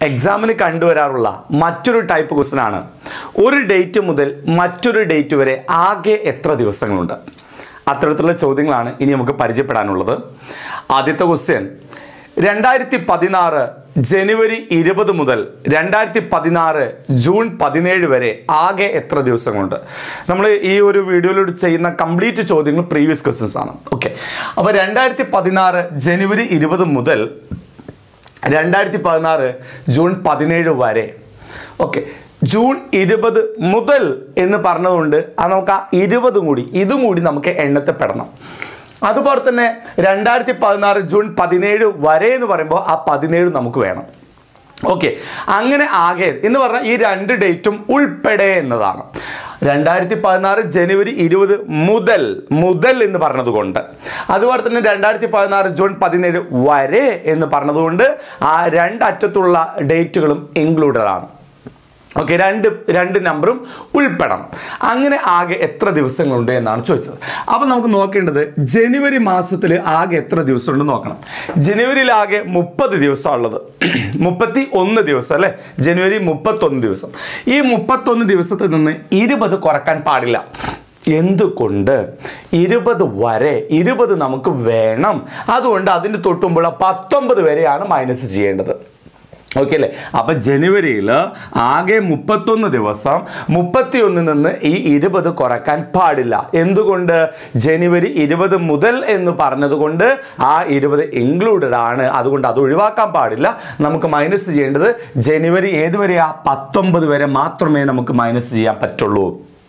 എക്സാമിന് കണ്ടുവരാറുള്ള മറ്റൊരു type question ആണ് ഒരു ഡേറ്റ് മുതൽ മറ്റൊരു ഡേറ്റ് വരെ ആകെ എത്ര ദിവസങ്ങളുണ്ട് അത്തരത്തിലുള്ള ചോദ്യങ്ങളാണ് ഇനി നമുക്ക് പരിചയപ്പെടാനുള്ളത് ആദ്യത്തെ ക്വസ്റ്റ്യൻ രണ്ടായിരത്തി പതിനാറ് ജനുവരി ഇരുപത് മുതൽ രണ്ടായിരത്തി പതിനാറ് ജൂൺ പതിനേഴ് വരെ ആകെ എത്ര ദിവസങ്ങളുണ്ട് നമ്മൾ ഈ ഒരു വീഡിയോയിലൂടെ ചെയ്യുന്ന കംപ്ലീറ്റ് ചോദ്യങ്ങൾ പ്രീവിയസ് ക്വസ്റ്റ്യൻസ് ആണ് ഓക്കെ അപ്പോൾ രണ്ടായിരത്തി പതിനാറ് ജനുവരി ഇരുപത് മുതൽ രണ്ടായിരത്തി പതിനാറ് ജൂൺ പതിനേഴ് വരെ ഓക്കെ ജൂൺ ഇരുപത് മുതൽ എന്ന് പറഞ്ഞതുകൊണ്ട് അത് നമുക്ക് ആ ഇരുപതും കൂടി ഇതും കൂടി നമുക്ക് എണ്ണത്തിൽപ്പെടണം അതുപോലെ തന്നെ രണ്ടായിരത്തി പതിനാറ് ജൂൺ പതിനേഴ് വരെ എന്ന് പറയുമ്പോൾ ആ പതിനേഴ് നമുക്ക് വേണം ഓക്കെ അങ്ങനെ ആകെ എന്ന് പറഞ്ഞാൽ ഈ രണ്ട് ഡേറ്റും ഉൾപ്പെടെ എന്നതാണ് രണ്ടായിരത്തി പതിനാറ് ജനുവരി ഇരുപത് മുതൽ മുതൽ എന്ന് പറഞ്ഞതുകൊണ്ട് അതുപോലെ തന്നെ രണ്ടായിരത്തി പതിനാറ് ജൂൺ പതിനേഴ് വരെ എന്ന് പറഞ്ഞതുകൊണ്ട് ആ രണ്ടറ്റത്തുള്ള ഡേറ്റുകളും ഇൻക്ലൂഡഡ് ആണ് ഓക്കെ രണ്ട് രണ്ട് നമ്പറും ഉൾപ്പെടണം അങ്ങനെ ആകെ എത്ര ദിവസങ്ങളുണ്ട് എന്നാണ് ചോദിച്ചത് അപ്പം നമുക്ക് നോക്കേണ്ടത് ജനുവരി മാസത്തിൽ ആകെ എത്ര ദിവസമുണ്ട് നോക്കണം ജനുവരിയിൽ ആകെ മുപ്പത് ദിവസമാണ് ഉള്ളത് മുപ്പത്തി ഒന്ന് ദിവസം അല്ലേ ജനുവരി മുപ്പത്തൊന്ന് ദിവസം ഈ മുപ്പത്തൊന്ന് ദിവസത്തിൽ നിന്ന് ഇരുപത് കുറക്കാൻ പാടില്ല എന്തുകൊണ്ട് ഇരുപത് വരെ ഇരുപത് നമുക്ക് വേണം അതുകൊണ്ട് അതിൻ്റെ തൊട്ടുമ്പോൾ പത്തൊമ്പത് വരെയാണ് മൈനസ് ചെയ്യേണ്ടത് ഓക്കെ അല്ലേ അപ്പൊ ജനുവരിയിൽ ആകെ മുപ്പത്തൊന്ന് ദിവസം മുപ്പത്തിയൊന്നിൽ നിന്ന് ഈ ഇരുപത് കുറക്കാൻ പാടില്ല എന്തുകൊണ്ട് ജനുവരി ഇരുപത് മുതൽ എന്ന് പറഞ്ഞതുകൊണ്ട് ആ ഇരുപത് ഇൻക്ലൂഡഡ് ആണ് അതുകൊണ്ട് അത് ഒഴിവാക്കാൻ പാടില്ല നമുക്ക് മൈനസ് ചെയ്യേണ്ടത് ജനുവരി ഏത് വരെയാ പത്തൊമ്പത് വരെ മാത്രമേ നമുക്ക് മൈനസ് ചെയ്യാൻ പറ്റുള്ളൂ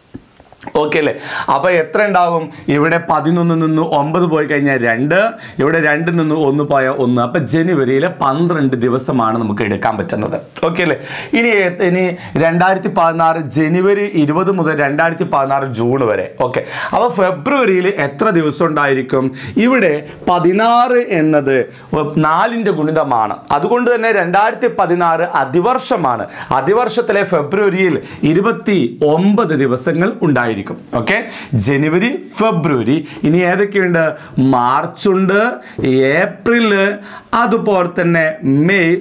ഓക്കെ അല്ലേ അപ്പൊ എത്ര ഉണ്ടാകും ഇവിടെ പതിനൊന്ന് നിന്ന് ഒമ്പത് പോയി കഴിഞ്ഞാൽ രണ്ട് ഇവിടെ രണ്ടിൽ നിന്ന് ഒന്ന് പോയ ഒന്ന് അപ്പൊ ജനുവരിയിലെ പന്ത്രണ്ട് ദിവസമാണ് നമുക്ക് എടുക്കാൻ പറ്റുന്നത് ഓക്കെ അല്ലേ ഇനി ഏ- ഇനി രണ്ടായിരത്തി പതിനാറ് ജനുവരി ഇരുപത് മുതൽ രണ്ടായിരത്തി പതിനാറ് ജൂൺ വരെ ഓക്കെ അപ്പൊ ഫെബ്രുവരിയിൽ എത്ര ദിവസം ഉണ്ടായിരിക്കും ഇവിടെ പതിനാറ് എന്നത് നാലിൻ്റെ ഗുണിതമാണ് അതുകൊണ്ട് തന്നെ രണ്ടായിരത്തി പതിനാറ് അതിവർഷമാണ് അതിവർഷത്തിലെ ഫെബ്രുവരിയിൽ ഇരുപത്തി ഒമ്പത് ദിവസങ്ങൾ ഉണ്ടായിരിക്കും ഓക്കെ ജനുവരി ഫെബ്രുവരി ഇനി ഏതൊക്കെയുണ്ട് മാർച്ച് ഉണ്ട് ഏപ്രിൽ അതുപോലെ തന്നെ മെയ്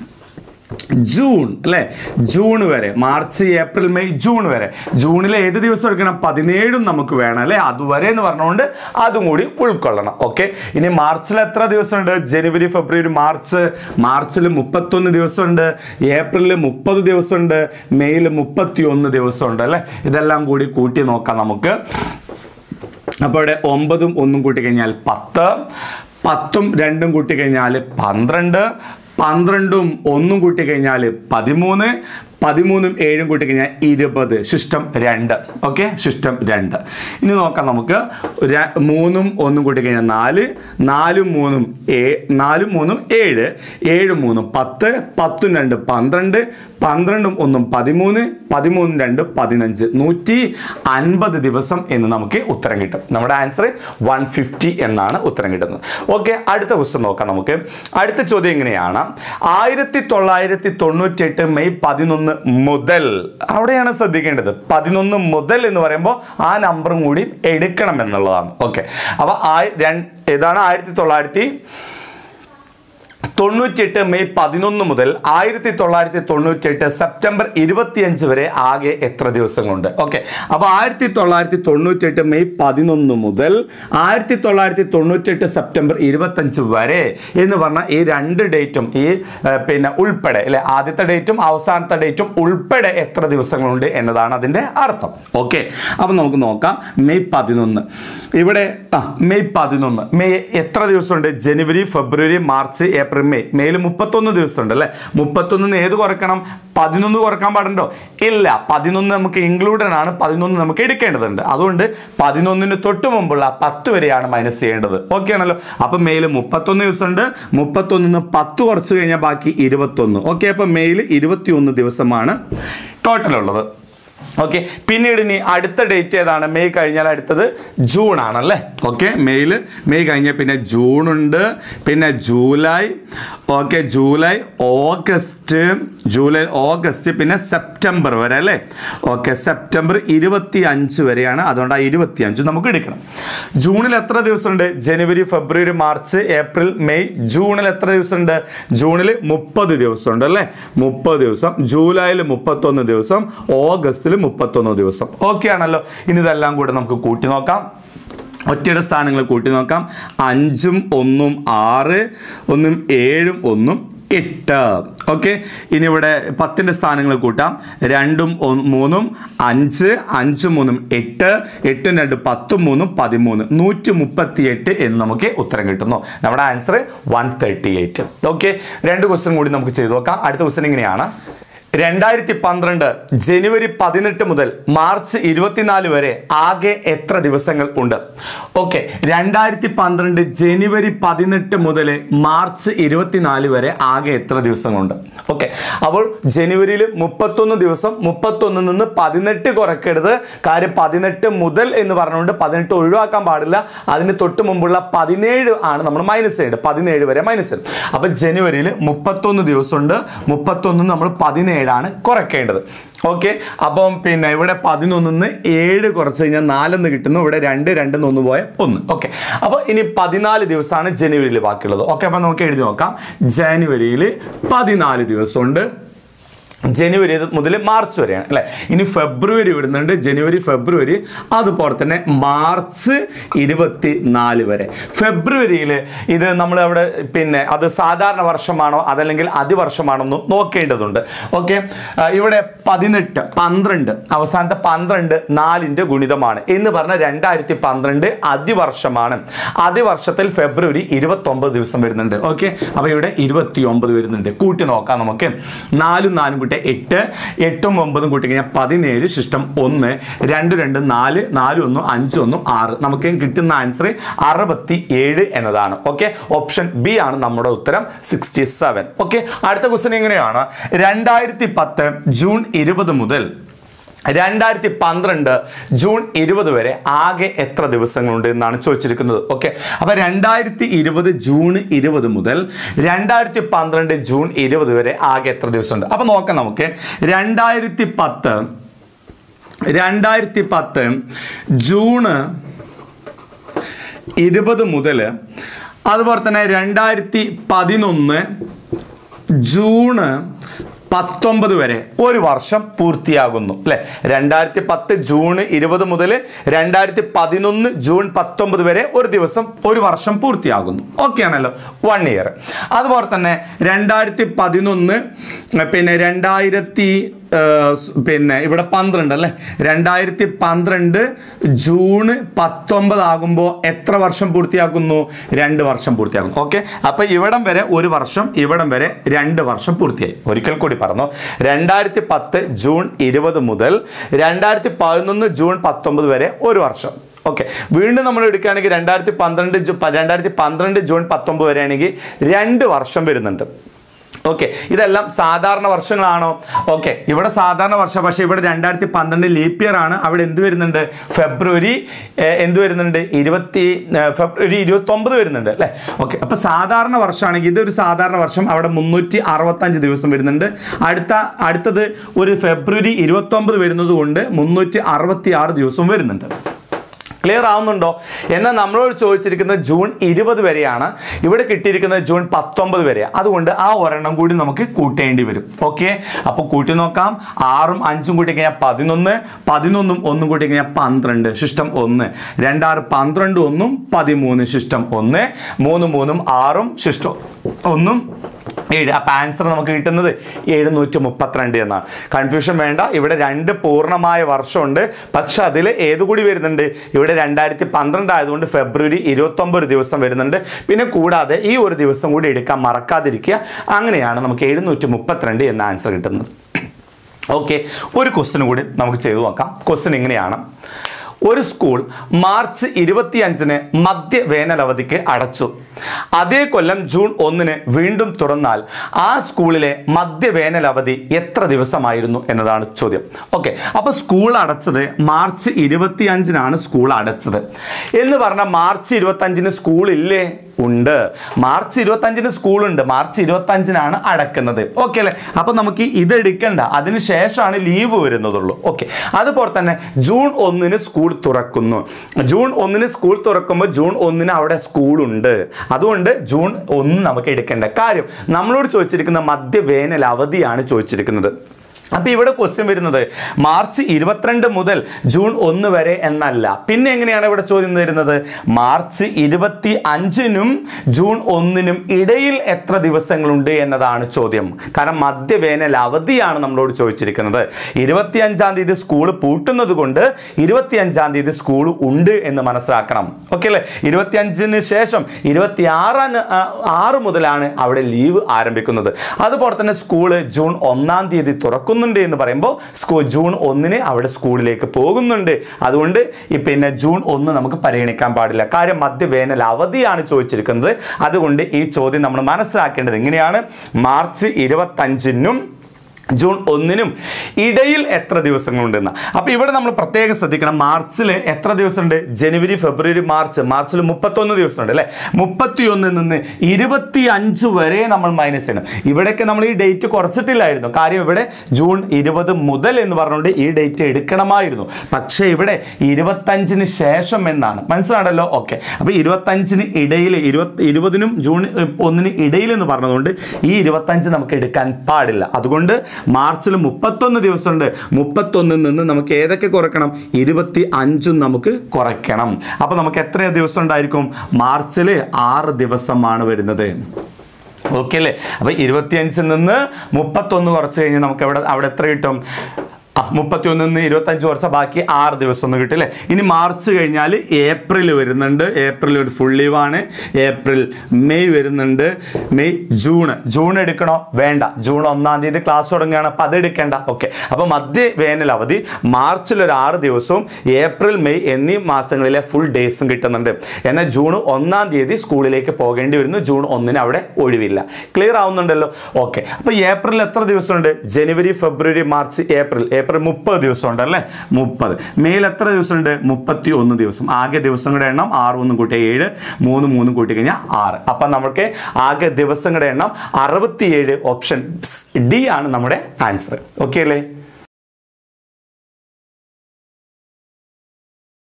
ജൂൺ അല്ലേ ജൂൺ വരെ മാർച്ച് ഏപ്രിൽ മെയ് ജൂൺ വരെ ജൂണിൽ ഏത് ദിവസം എടുക്കണം പതിനേഴും നമുക്ക് വേണം അല്ലേ അതുവരെ എന്ന് പറഞ്ഞുകൊണ്ട് അതും കൂടി ഉൾക്കൊള്ളണം ഓക്കെ ഇനി മാർച്ചിൽ എത്ര ദിവസമുണ്ട് ജനുവരി ഫെബ്രുവരി മാർച്ച് മാർച്ചിൽ മുപ്പത്തൊന്ന് ദിവസമുണ്ട് ഏപ്രിലിൽ മുപ്പത് ദിവസമുണ്ട് മെയ്യിൽ മുപ്പത്തി ഒന്ന് ദിവസമുണ്ട് അല്ലേ ഇതെല്ലാം കൂടി കൂട്ടി നോക്കാം നമുക്ക് അപ്പോൾ ഇവിടെ ഒമ്പതും ഒന്നും കൂട്ടി കഴിഞ്ഞാൽ പത്ത് പത്തും രണ്ടും കൂട്ടി കഴിഞ്ഞാൽ പന്ത്രണ്ട് പന്ത്രണ്ടും ഒന്നും കൂട്ടി കഴിഞ്ഞാൽ പതിമൂന്ന് പതിമൂന്നും ഏഴും കൂട്ടി കഴിഞ്ഞാൽ ഇരുപത് ശിഷ്ടം രണ്ട് ഓക്കെ ശിഷ്ടം രണ്ട് ഇനി നോക്കാം നമുക്ക് ര- മൂന്നും ഒന്നും കൂട്ടി കഴിഞ്ഞാൽ നാല് നാലും മൂന്നും ഏ നാലും മൂന്നും ഏഴ് ഏഴ് മൂന്നും പത്ത് പത്തും രണ്ട് പന്ത്രണ്ട് പന്ത്രണ്ടും ഒന്നും പതിമൂന്ന് പതിമൂന്നും രണ്ട് പതിനഞ്ച് നൂറ്റി അൻപത് ദിവസം എന്ന് നമുക്ക് ഉത്തരം കിട്ടും നമ്മുടെ ആൻസർ വൺ ഫിഫ്റ്റി എന്നാണ് ഉത്തരം കിട്ടുന്നത് ഓക്കെ അടുത്ത ക്വസ്റ്റ്യൻ നോക്കാം നമുക്ക് അടുത്ത ചോദ്യം എങ്ങനെയാണ് ആയിരത്തി തൊള്ളായിരത്തി തൊണ്ണൂറ്റി എട്ട് മെയ് പതിനൊന്ന് മുതൽ അവിടെയാണ് ശ്രദ്ധിക്കേണ്ടത് പതിനൊന്ന് മുതൽ എന്ന് പറയുമ്പോൾ ആ നമ്പറും കൂടി എടുക്കണം എന്നുള്ളതാണ് ഓക്കെ അപ്പോൾ ആയി രണ്ട് ഏതാണ് ആയിരത്തി തൊള്ളായിരത്തി തൊണ്ണൂറ്റിയെട്ട് മെയ് പതിനൊന്ന് മുതൽ ആയിരത്തി തൊള്ളായിരത്തി തൊണ്ണൂറ്റിയെട്ട് സെപ്റ്റംബർ ഇരുപത്തിയഞ്ച് വരെ ആകെ എത്ര ദിവസങ്ങളുണ്ട് ഓക്കെ അപ്പോൾ ആയിരത്തി തൊള്ളായിരത്തി തൊണ്ണൂറ്റിയെട്ട് മെയ് പതിനൊന്ന് മുതൽ ആയിരത്തി തൊള്ളായിരത്തി തൊണ്ണൂറ്റിയെട്ട് സെപ്റ്റംബർ ഇരുപത്തഞ്ച് വരെ എന്ന് പറഞ്ഞാൽ ഈ രണ്ട് ഡേറ്റും ഈ ആ, പിന്നെ ഉൾപ്പെടെ അല്ലെ ആദ്യത്തെ ഡേറ്റും അവസാനത്തെ ഡേറ്റും ഉൾപ്പെടെ എത്ര ദിവസങ്ങളുണ്ട് എന്നതാണ് അതിൻ്റെ അർത്ഥം ഓക്കെ അപ്പം നമുക്ക് നോക്കാം മെയ് പതിനൊന്ന് ഇവിടെ ആ മെയ് പതിനൊന്ന് മെയ് എത്ര ദിവസമുണ്ട് ജനുവരി ഫെബ്രുവരി മാർച്ച് ഏപ്രിൽ മെയ് മെയ്യിൽ മുപ്പത്തൊന്ന് ദിവസമുണ്ട് അല്ലേ മുപ്പത്തൊന്നിന് ഏത് കുറക്കണം പതിനൊന്ന് കുറക്കാൻ പാടുണ്ടോ ഇല്ല പതിനൊന്ന് നമുക്ക് ഇൻക്ലൂഡഡ് ആണ് പതിനൊന്ന് നമുക്ക് എടുക്കേണ്ടതുണ്ട് അതുകൊണ്ട് പതിനൊന്നിന് തൊട്ട് മുമ്പുള്ള പത്ത് വരെയാണ് മൈനസ് ചെയ്യേണ്ടത് ഓക്കെ ആണല്ലോ അപ്പം മെയ്യിൽ മുപ്പത്തൊന്ന് ദിവസമുണ്ട് മുപ്പത്തൊന്നിന്ന് പത്ത് കുറച്ച് കഴിഞ്ഞാൽ ബാക്കി ഇരുപത്തൊന്ന് ഓക്കെ അപ്പം മെയ്യിൽ ഇരുപത്തി ഒന്ന് ദിവസമാണ് ടോട്ടൽ ഉള്ളത് ഓക്കെ പിന്നീട് ഇനി അടുത്ത ഡേറ്റ് ഏതാണ് മെയ് കഴിഞ്ഞാൽ അടുത്തത് ജൂൺ ആണല്ലേ ഓക്കെ മെയ്യിൽ മെയ് കഴിഞ്ഞാൽ പിന്നെ ജൂൺ ഉണ്ട് പിന്നെ July okay July August July August പിന്നെ സെപ്റ്റംബർ വരെ അല്ലേ ഓക്കെ സെപ്റ്റംബർ ഇരുപത്തി അഞ്ച് വരെയാണ് അതുകൊണ്ട് ആ ഇരുപത്തി അഞ്ച് നമുക്ക് എടുക്കണം ജൂണിൽ എത്ര ദിവസമുണ്ട് ജനുവരി ഫെബ്രുവരി മാർച്ച് ഏപ്രിൽ മെയ് ജൂണിൽ എത്ര ദിവസമുണ്ട് ജൂണിൽ മുപ്പത് ദിവസമുണ്ട് അല്ലേ മുപ്പത് ദിവസം ജൂലൈയിൽ മുപ്പത്തൊന്ന് ദിവസം ഓഗസ്റ്റിൽ മുപ്പത്തൊന്ന് ദിവസം ഓക്കെ ആണല്ലോ ഇനി ഇതെല്ലാം കൂടെ നമുക്ക് കൂട്ടി നോക്കാം ഒറ്റയുടെ സ്ഥാനങ്ങൾ കൂട്ടി നോക്കാം അഞ്ചും ഒന്നും ആറ് ഒന്നും ഏഴും ഒന്നും എട്ട് ഓക്കെ ഇനി ഇവിടെ പത്തിൻ്റെ സ്ഥാനങ്ങൾ കൂട്ടാം രണ്ടും ഒന്ന് മൂന്നും അഞ്ച് അഞ്ചും മൂന്നും എട്ട് എട്ടും രണ്ട് പത്തും മൂന്നും പതിമൂന്ന് നൂറ്റി മുപ്പത്തി എട്ട് എന്ന് നമുക്ക് ഉത്തരം കിട്ടുന്നു നമ്മുടെ answer one thirty eight okay രണ്ട് ക്വസ്റ്റ്യൻ കൂടി നമുക്ക് ചെയ്തു നോക്കാം അടുത്ത ക്വസ്റ്റ്യൻ ഇങ്ങനെയാണ് രണ്ടായിരത്തി പന്ത്രണ്ട് ജനുവരി പതിനെട്ട് മുതൽ മാർച്ച് ഇരുപത്തിനാല് വരെ ആകെ എത്ര ദിവസങ്ങൾ ഉണ്ട് ഓക്കെ രണ്ടായിരത്തി പന്ത്രണ്ട് ജനുവരി പതിനെട്ട് മുതൽ മാർച്ച് ഇരുപത്തിനാല് വരെ ആകെ എത്ര ദിവസങ്ങളുണ്ട് ഓക്കെ അപ്പോൾ ജനുവരിയിൽ മുപ്പത്തൊന്ന് ദിവസം മുപ്പത്തൊന്നിൽ നിന്ന് പതിനെട്ട് കുറയ്ക്കരുത് കാര്യം പതിനെട്ട് മുതൽ എന്ന് പറഞ്ഞുകൊണ്ട് പതിനെട്ട് ഒഴിവാക്കാൻ പാടില്ല അതിന് തൊട്ട് മുമ്പുള്ള പതിനേഴ് ആണ് നമ്മൾ മൈനസ് ചെയ്യേണ്ടത് പതിനേഴ് വരെ മൈനസ് ചെയ്യും അപ്പം ജനുവരിയിൽ മുപ്പത്തൊന്ന് ദിവസമുണ്ട് മുപ്പത്തൊന്ന് നമ്മൾ പതിനേഴാണ് കുറയ്ക്കേണ്ടത് ഓക്കെ അപ്പം പിന്നെ ഇവിടെ പതിനൊന്നിന്ന് ഏഴ് കുറച്ച് കഴിഞ്ഞാൽ നാലെന്ന് കിട്ടുന്നു ഇവിടെ രണ്ട് രണ്ടെന്ന് ഒന്ന് പോയ ഒന്ന് ഓക്കെ അപ്പോൾ ഇനി പതിനാല് ദിവസമാണ് ജനുവരിയിൽ ബാക്കിയുള്ളത് ഓക്കെ അപ്പം നമുക്ക് എഴുതി നോക്കാം ജനുവരിയിൽ പതിനാല് ദിവസമുണ്ട് ജനുവരി മുതൽ മാർച്ച് വരെയാണ് അല്ലേ ഇനി ഫെബ്രുവരി വിടുന്നുണ്ട് ജനുവരി ഫെബ്രുവരി അതുപോലെ തന്നെ മാർച്ച് ഇരുപത്തി നാല് വരെ ഫെബ്രുവരിയിൽ ഇത് നമ്മൾ അവിടെ പിന്നെ അത് സാധാരണ വർഷമാണോ അതല്ലെങ്കിൽ അതിവർഷമാണോ എന്ന് നോക്കേണ്ടതുണ്ട് ഓക്കെ ഇവിടെ പതിനെട്ട് പന്ത്രണ്ട് അവസാനത്തെ പന്ത്രണ്ട് നാലിൻ്റെ ഗുണിതമാണ് എന്ന് പറഞ്ഞാൽ രണ്ടായിരത്തി പന്ത്രണ്ട് അതിവർഷമാണ് അതിവർഷത്തിൽ ഫെബ്രുവരി ഇരുപത്തൊമ്പത് ദിവസം വരുന്നുണ്ട് ഓക്കെ അപ്പോൾ ഇവിടെ ഇരുപത്തി ഒമ്പത് വരുന്നുണ്ട് കൂട്ടി നോക്കാം നമുക്ക് നാലും നാലും കൂട്ടി എട്ട് എട്ടും ഒമ്പതും കൂട്ടി കഴിഞ്ഞാൽ പതിനേഴ് ശിഷ്ടം ഒന്ന് രണ്ട് രണ്ട് നാല് നാലും ഒന്നും അഞ്ചും ഒന്നും ആറ് നമുക്ക് കിട്ടുന്ന ആൻസർ അറുപത്തി ഏഴ് എന്നതാണ് ഓക്കെ ഓപ്ഷൻ ബി ആണ് നമ്മുടെ ഉത്തരം സിക്സ്റ്റി സെവൻ ഓക്കെ അടുത്ത ക്വസ്റ്റ്യൻ എങ്ങനെയാണ് രണ്ടായിരത്തി പത്ത് ജൂൺ ഇരുപത് മുതൽ രണ്ടായിരത്തി പന്ത്രണ്ട് ജൂൺ ഇരുപത് വരെ ആകെ എത്ര ദിവസങ്ങളുണ്ട് എന്നാണ് ചോദിച്ചിരിക്കുന്നത് ഓക്കെ അപ്പോൾ രണ്ടായിരത്തി ഇരുപത് ജൂൺ ഇരുപത് മുതൽ രണ്ടായിരത്തി പന്ത്രണ്ട് ജൂൺ ഇരുപത് വരെ ആകെ എത്ര ദിവസമുണ്ട് അപ്പോൾ നോക്കാം നമുക്ക് രണ്ടായിരത്തി പത്ത് രണ്ടായിരത്തി പത്ത് ജൂണ് ഇരുപത് മുതൽ അതുപോലെ തന്നെ രണ്ടായിരത്തി പതിനൊന്ന് ജൂണ് പത്തൊമ്പത് വരെ ഒരു വർഷം പൂർത്തിയാകുന്നു അല്ലെ രണ്ടായിരത്തി പത്ത് ജൂൺ ഇരുപത് മുതൽ രണ്ടായിരത്തി പതിനൊന്ന് ജൂൺ പത്തൊമ്പത് വരെ ഒരു ദിവസം ഒരു വർഷം പൂർത്തിയാകുന്നു ഓക്കെ ആണല്ലോ വൺ ഇയർ അതുപോലെ തന്നെ രണ്ടായിരത്തി പതിനൊന്ന് പിന്നെ രണ്ടായിരത്തി ഏഹ്, സ് പിന്നെ ഇവിടെ പന്ത്രണ്ട് അല്ലേ രണ്ടായിരത്തി പന്ത്രണ്ട് ജൂൺ പത്തൊമ്പത് ആകുമ്പോൾ എത്ര വർഷം പൂർത്തിയാക്കുന്നു രണ്ട് വർഷം പൂർത്തിയാക്കുന്നു ഓക്കെ അപ്പോൾ ഇവിടം വരെ ഒരു വർഷം ഇവിടം വരെ രണ്ട് വർഷം പൂർത്തിയായി ഒരിക്കൽ കൂടി പറഞ്ഞു രണ്ടായിരത്തി പത്ത് ജൂൺ ഇരുപത് മുതൽ രണ്ടായിരത്തി പതിനൊന്ന് ജൂൺ പത്തൊമ്പത് വരെ ഒരു വർഷം ഓക്കെ വീണ്ടും നമ്മൾ എടുക്കുകയാണെങ്കിൽ രണ്ടായിരത്തി പന്ത്രണ്ട് ജൂ രണ്ടായിരത്തി പന്ത്രണ്ട് ജൂൺ പത്തൊമ്പത് വരെയാണെങ്കിൽ രണ്ട് വർഷം വരുന്നുണ്ട് ഓക്കെ ഇതെല്ലാം സാധാരണ വർഷങ്ങളാണോ ഓക്കെ ഇവിടെ സാധാരണ വർഷം പക്ഷേ ഇവിടെ രണ്ടായിരത്തി പന്ത്രണ്ട് ലീപ്പ് ഇയർ ആണ് അവിടെ എന്ത് വരുന്നുണ്ട് ഫെബ്രുവരി ഏഹ്, എന്ത് വരുന്നുണ്ട് ഇരുപത്തി ഏഹ്, ഫെബ്രുവരി ഇരുപത്തൊമ്പത് വരുന്നുണ്ട് അല്ലേ ഓക്കെ അപ്പോൾ സാധാരണ വർഷമാണെങ്കിൽ ഇതൊരു സാധാരണ വർഷം അവിടെ മുന്നൂറ്റി അറുപത്തഞ്ച് ദിവസം വരുന്നുണ്ട് അടുത്ത അടുത്തത് ഒരു ഫെബ്രുവരി ഇരുപത്തൊമ്പത് വരുന്നത് കൊണ്ട് മുന്നൂറ്റി അറുപത്തി ആറ് ദിവസം വരുന്നുണ്ട് ക്ലിയർ ആവുന്നുണ്ടോ എന്നാൽ നമ്മളോട് ചോദിച്ചിരിക്കുന്നത് ജൂൺ ഇരുപത് വരെയാണ് ഇവിടെ കിട്ടിയിരിക്കുന്നത് ജൂൺ പത്തൊമ്പത് വരെ അതുകൊണ്ട് ആ ഒരെണ്ണം കൂടി നമുക്ക് കൂട്ടേണ്ടി വരും ഓക്കെ അപ്പോൾ കൂട്ടി നോക്കാം ആറും അഞ്ചും കൂട്ടി കഴിഞ്ഞാൽ പതിനൊന്ന് പതിനൊന്നും ഒന്നും കൂട്ടി കഴിഞ്ഞാൽ പന്ത്രണ്ട് ശിഷ്ടം ഒന്ന് രണ്ടാറ് പന്ത്രണ്ട് ഒന്നും പതിമൂന്ന് ശിഷ്ടം ഒന്ന് മൂന്ന് മൂന്നും ആറും ശിഷ്ടം ഒന്നും ഏഴ് അപ്പം ആൻസർ നമുക്ക് കിട്ടുന്നത് എഴുന്നൂറ്റി മുപ്പത്തിരണ്ട് എന്നാണ് കൺഫ്യൂഷൻ വേണ്ട ഇവിടെ രണ്ട് പൂർണ്ണമായ വർഷമുണ്ട് പക്ഷെ അതിൽ ഏതുകൂടി വരുന്നുണ്ട് ഇവിടെ രണ്ടായിരത്തി പന്ത്രണ്ട് ആയതുകൊണ്ട് ഫെബ്രുവരി ഇരുപത്തൊമ്പത് ദിവസം വരുന്നുണ്ട് പിന്നെ കൂടാതെ ഈ ഒരു ദിവസം കൂടി എടുക്കാൻ മറക്കാതിരിക്കുക അങ്ങനെയാണ് നമുക്ക് എഴുന്നൂറ്റി മുപ്പത്തിരണ്ട് എന്ന ആൻസർ കിട്ടുന്നത് ഓക്കെ ഒരു ക്വസ്റ്റ്യൻ കൂടി നമുക്ക് ചെയ്തു നോക്കാം ക്വസ്റ്റ്യൻ ഇങ്ങനെയാണ് ഒരു സ്കൂൾ മാർച്ച് ഇരുപത്തിയഞ്ചിന് മധ്യ വേനലവധിക്ക് അടച്ചു അതേ കൊല്ലം ജൂൺ ഒന്നിന് വീണ്ടും തുറന്നാൽ ആ സ്കൂളിലെ മധ്യവേനൽ അവധി എത്ര ദിവസമായിരുന്നു എന്നതാണ് ചോദ്യം ഓക്കെ അപ്പോൾ സ്കൂൾ അടച്ചത് മാർച്ച് ഇരുപത്തി അഞ്ചിനാണ് സ്കൂൾ അടച്ചത് എന്ന് പറഞ്ഞാൽ മാർച്ച് ഇരുപത്തഞ്ചിന് സ്കൂൾ ഇല്ലേ ഉണ്ട് മാർച്ച് ഇരുപത്തഞ്ചിന് സ്കൂളുണ്ട് മാർച്ച് ഇരുപത്തഞ്ചിനാണ് അടക്കുന്നത് ഓക്കെ അല്ലേ അപ്പൊ നമുക്ക് ഇത് എടുക്കണ്ട അതിന് ശേഷമാണ് ലീവ് വരുന്നതുള്ളൂ ഓക്കെ അതുപോലെ തന്നെ ജൂൺ ഒന്നിന് സ്കൂൾ തുറക്കുന്നു ജൂൺ ഒന്നിന് സ്കൂൾ തുറക്കുമ്പോൾ ജൂൺ ഒന്നിന് അവിടെ സ്കൂളുണ്ട് അതുകൊണ്ട് ജൂൺ ഒന്ന് നമുക്ക് എടുക്കേണ്ട കാര്യം നമ്മളോട് ചോദിച്ചിരിക്കുന്ന മധ്യവേനൽ അവധിയാണ് ചോദിച്ചിരിക്കുന്നത് അപ്പൊ ഇവിടെ ക്വസ്റ്റ്യൻ വരുന്നത് മാർച്ച് ഇരുപത്തിരണ്ട് മുതൽ ജൂൺ ഒന്ന് വരെ എന്നല്ല പിന്നെ എങ്ങനെയാണ് ഇവിടെ ചോദ്യം വരുന്നത് മാർച്ച് ഇരുപത്തി അഞ്ചിനും ജൂൺ ഒന്നിനും ഇടയിൽ എത്ര ദിവസങ്ങളുണ്ട് എന്നതാണ് ചോദ്യം കാരണം മധ്യവേനൽ അവധിയാണ് നമ്മളോട് ചോദിച്ചിരിക്കുന്നത് ഇരുപത്തി അഞ്ചാം തീയതി സ്കൂൾ പൂട്ടുന്നത് കൊണ്ട് ഇരുപത്തി അഞ്ചാം തീയതി സ്കൂൾ ഉണ്ട് എന്ന് മനസ്സിലാക്കണം ഓക്കെ അല്ലേ ഇരുപത്തി അഞ്ചിന് ശേഷം ഇരുപത്തി ആറാം ആറ് മുതലാണ് അവിടെ ലീവ് ആരംഭിക്കുന്നത് അതുപോലെ തന്നെ സ്കൂള് ജൂൺ ഒന്നാം തീയതി തുറക്കുന്നുണ്ട് എന്ന് പറയുമ്പോൾ സ്കൂ ജൂൺ ഒന്നിന് അവിടെ സ്കൂളിലേക്ക് പോകുന്നുണ്ട് അതുകൊണ്ട് ഈ പിന്നെ ജൂൺ ഒന്ന് നമുക്ക് പരിഗണിക്കാൻ പാടില്ല കാര്യം മധ്യവേനൽ അവധിയാണ് ചോദിച്ചിരിക്കുന്നത് അതുകൊണ്ട് ഈ ചോദ്യം നമ്മൾ മനസ്സിലാക്കേണ്ടത് എങ്ങനെയാണ് മാർച്ച് ഇരുപത്തഞ്ചിനും ജൂൺ ഒന്നിനും ഇടയിൽ എത്ര ദിവസങ്ങളുണ്ടെന്ന് അപ്പോൾ ഇവിടെ നമ്മൾ പ്രത്യേകം ശ്രദ്ധിക്കണം മാർച്ചിൽ എത്ര ദിവസമുണ്ട് ജനുവരി ഫെബ്രുവരി മാർച്ച് മാർച്ചിൽ മുപ്പത്തൊന്ന് ദിവസമുണ്ട് അല്ലേ മുപ്പത്തിയൊന്നിൽ നിന്ന് ഇരുപത്തി അഞ്ച് വരെ നമ്മൾ മൈനസ് ചെയ്യണം ഇവിടെയൊക്കെ നമ്മൾ ഈ ഡേറ്റ് കുറച്ചിട്ടില്ലായിരുന്നു കാര്യം ഇവിടെ ജൂൺ ഇരുപത് മുതൽ എന്ന് പറഞ്ഞുകൊണ്ട് ഈ ഡേറ്റ് എടുക്കണമായിരുന്നു പക്ഷേ ഇവിടെ ഇരുപത്തഞ്ചിന് ശേഷം എന്നാണ് മനസ്സിലാണല്ലോ ഓക്കെ അപ്പോൾ ഇരുപത്തഞ്ചിന് ഇടയിൽ ഇരുപത്തി ഇരുപതിനും ജൂൺ ഒന്നിന് ഇടയിൽ എന്ന് പറഞ്ഞതുകൊണ്ട് ഈ ഇരുപത്തഞ്ച് നമുക്ക് എടുക്കാൻ പാടില്ല അതുകൊണ്ട് മാർച്ചിൽ മുപ്പത്തൊന്ന് ദിവസമുണ്ട് മുപ്പത്തൊന്നിൽ നിന്ന് നമുക്ക് ഏതൊക്കെ കുറയ്ക്കണം ഇരുപത്തി അഞ്ചും നമുക്ക് കുറയ്ക്കണം അപ്പോൾ നമുക്ക് എത്ര ദിവസം ഉണ്ടായിരിക്കും മാർച്ചിൽ ആറ് ദിവസമാണ് വരുന്നത് ഓക്കെ അല്ലേ അപ്പോൾ ഇരുപത്തിയഞ്ചിൽ നിന്ന് മുപ്പത്തൊന്ന് കുറച്ച് കഴിഞ്ഞ് നമുക്ക് എവിടെ അവിടെ എത്ര കിട്ടും ആ മുപ്പത്തി ഒന്നിൽ നിന്ന് ഇരുപത്തഞ്ച് കുറച്ച ബാക്കി ആറ് ദിവസം ഒന്ന് കിട്ടും അല്ലേ ഇനി മാർച്ച് കഴിഞ്ഞാൽ ഏപ്രിൽ വരുന്നുണ്ട് ഏപ്രിൽ ഒരു ഫുൾ ലീവാണ് ഏപ്രിൽ മെയ് വരുന്നുണ്ട് മെയ് ജൂൺ ജൂൺ എടുക്കണോ വേണ്ട ജൂൺ ഒന്നാം തീയതി ക്ലാസ് തുടങ്ങുകയാണ് അപ്പം അത് എടുക്കേണ്ട ഓക്കെ അപ്പോൾ മധ്യ വേനൽ അവധി മാർച്ചിൽ ഒരു ആറ് ദിവസവും ഏപ്രിൽ മെയ് എന്നീ മാസങ്ങളിലെ ഫുൾ ഡേയ്സും കിട്ടുന്നുണ്ട് എന്നാൽ ജൂൺ ഒന്നാം തീയതി സ്കൂളിലേക്ക് പോകേണ്ടി വരുന്നു ജൂൺ ഒന്നിന് അവിടെ ഒഴിവില്ല ക്ലിയർ ആവുന്നുണ്ടല്ലോ ഓക്കെ അപ്പോൾ ഏപ്രിൽ എത്ര ദിവസമുണ്ട് ജനുവരി ഫെബ്രുവരി മാർച്ച് ഏപ്രിൽ ഏപ്രിൽ മുപ്പത് ദിവസം ഉണ്ട് അല്ലേ മുപ്പത് മെയിൽ എത്ര ദിവസമുണ്ട് മുപ്പത്തി ഒന്ന് ദിവസം ആകെ ദിവസങ്ങളുടെ എണ്ണം ആറ് ഒന്നും കൂട്ടിയ ഏഴ് മൂന്ന് മൂന്നും കൂട്ടി കഴിഞ്ഞാൽ ആറ് അപ്പം നമുക്ക് ആകെ ദിവസങ്ങളുടെ എണ്ണം അറുപത്തിയേഴ് ഓപ്ഷൻ ഡി ആണ് നമ്മുടെ ആൻസർ ഓക്കെ അല്ലേ